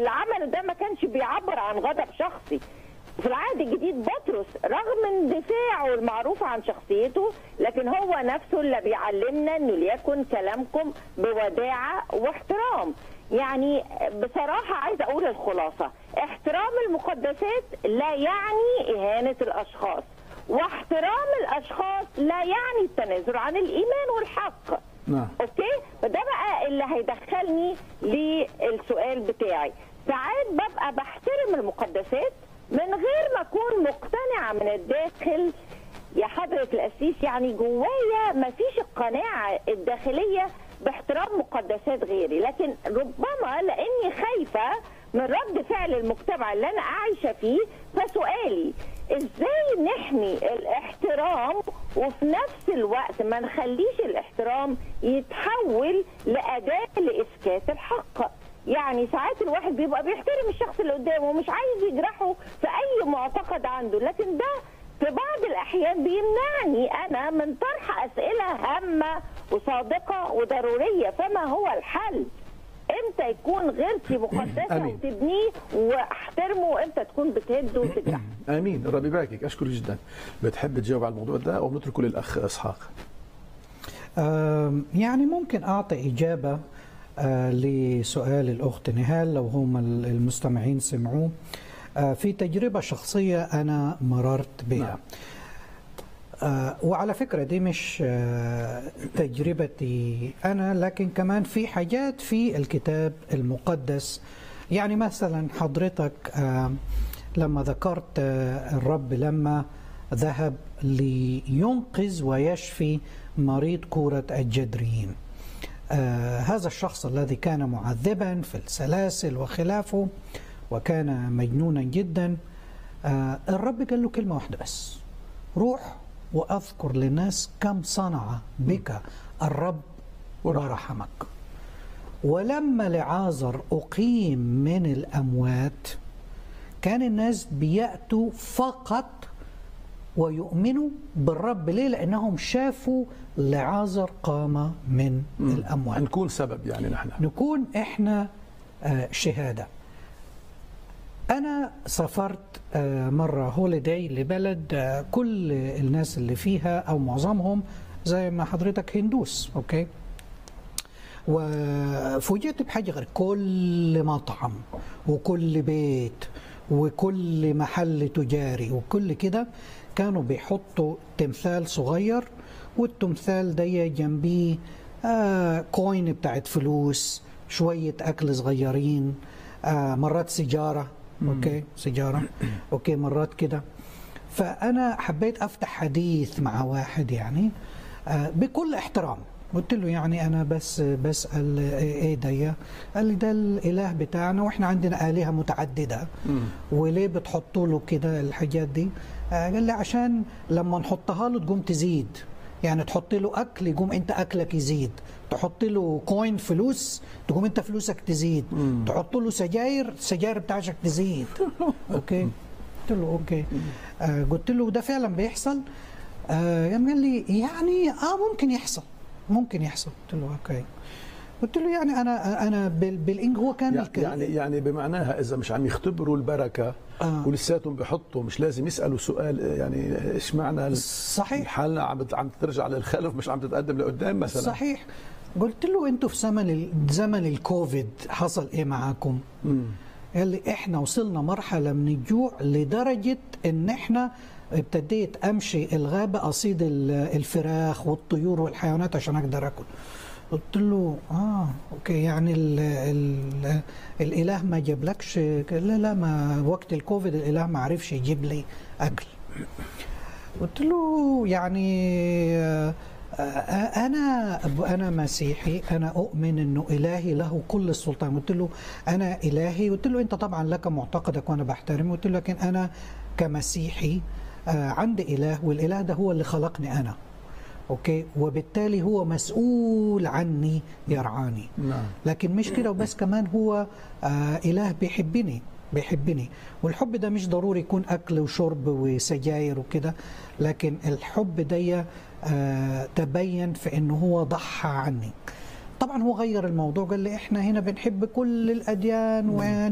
اللي عمله ده ما كانش بيعبر عن غضب شخصي في العهد الجديد بطرس رغم اندفاعه المعروف عن شخصيته لكن هو نفسه اللي بيعلمنا انه ليكن كلامكم بوداعه واحترام يعني بصراحه عايزه اقول الخلاصه احترام المقدسات لا يعني اهانه الاشخاص واحترام الاشخاص لا يعني التنازل عن الايمان والحق نعم اوكي فده بقى اللي هيدخلني للسؤال بتاعي ساعات ببقى بحترم المقدسات من غير ما اكون مقتنعه من الداخل يا حضره القسيس يعني جوايا ما فيش القناعه الداخليه باحترام مقدسات غيري لكن ربما لاني خايفه من رد فعل المجتمع اللي انا عايشه فيه فسؤالي ازاي نحمي الاحترام وفي نفس الوقت ما نخليش الاحترام يتحول لاداه لاسكات الحق يعني ساعات الواحد بيبقى بيحترم الشخص اللي قدامه ومش عايز يجرحه في اي معتقد عنده لكن ده في بعض الاحيان بيمنعني انا من طرح اسئله هامه وصادقه وضروريه فما هو الحل امتى يكون غيرتي مقدسه آمين. وتبنيه واحترمه وامتى تكون بتهده وتجرحه امين ربي يباركك اشكرك جدا بتحب تجاوب على الموضوع ده او بنتركه للاخ اسحاق آم، يعني ممكن أعطي إجابة آه، لسؤال الأخت نهال لو هم المستمعين سمعوه آه، في تجربة شخصية أنا مررت بها نعم. آه، وعلى فكرة دي مش آه، تجربتي أنا لكن كمان في حاجات في الكتاب المقدس يعني مثلا حضرتك آه، لما ذكرت آه، الرب لما ذهب لينقذ ويشفي مريض كورة الجدريين آه، هذا الشخص الذي كان معذبا في السلاسل وخلافه وكان مجنونا جدا آه، الرب قال له كلمة واحدة بس روح وأذكر للناس كم صنع بك الرب ورحمك ولما لعازر أقيم من الأموات كان الناس بيأتوا فقط ويؤمنوا بالرب ليه؟ لأنهم شافوا لعازر قام من الأموات نكون سبب يعني نحن نكون احنا آه، شهاده انا سافرت آه، مره هوليداي لبلد آه، كل الناس اللي فيها او معظمهم زي ما حضرتك هندوس اوكي وفوجئت بحاجه غير كل مطعم وكل بيت وكل محل تجاري وكل كده كانوا بيحطوا تمثال صغير والتمثال ده جنبيه آه كوين بتاعت فلوس شوية أكل صغيرين آه مرات سيجارة أوكي سيجارة أوكي مرات كده فأنا حبيت أفتح حديث مع واحد يعني آه بكل احترام قلت له يعني انا بس بسال ايه ده قال لي ده الاله بتاعنا واحنا عندنا الهه متعدده وليه بتحطوا له كده الحاجات دي آه، قال لي عشان لما نحطها له تقوم تزيد يعني تحط له اكل يقوم انت اكلك يزيد تحط له كوين فلوس تقوم انت فلوسك تزيد تحط له سجاير السجاير بتاعتك تزيد اوكي قلت له اوكي آه قلت له ده فعلا بيحصل آه قام قال لي يعني اه ممكن يحصل ممكن يحصل قلت له اوكي قلت له يعني انا انا بال- بالانج هو كان يعني الك- يعني يعني بمعناها اذا مش عم يختبروا البركه آه. ولساتهم بحطوا مش لازم يسالوا سؤال يعني ايش معنى ال- صحيح. حالنا عم عم ترجع للخلف مش عم تتقدم لقدام مثلا صحيح قلت له انتوا في زمن ال- زمن الكوفيد حصل ايه معاكم؟ قال لي احنا وصلنا مرحله من الجوع لدرجه ان احنا ابتديت امشي الغابه اصيد ال- الفراخ والطيور والحيوانات عشان اقدر اكل قلت له اه اوكي يعني ال ال الاله ما جابلكش لا لا ما وقت الكوفيد الاله ما عرفش يجيب لي اكل قلت له يعني آه، آه، انا انا مسيحي انا اؤمن انه الهي له كل السلطان قلت له انا الهي قلت له انت طبعا لك معتقدك وانا بحترمه قلت له لكن انا كمسيحي آه، عندي اله والاله ده هو اللي خلقني انا اوكي وبالتالي هو مسؤول عني يرعاني نعم. لكن مش كده وبس كمان هو آه اله بيحبني بيحبني والحب ده مش ضروري يكون اكل وشرب وسجاير وكده لكن الحب ده آه تبين في انه هو ضحى عني طبعا هو غير الموضوع قال لي احنا هنا بنحب كل الاديان وان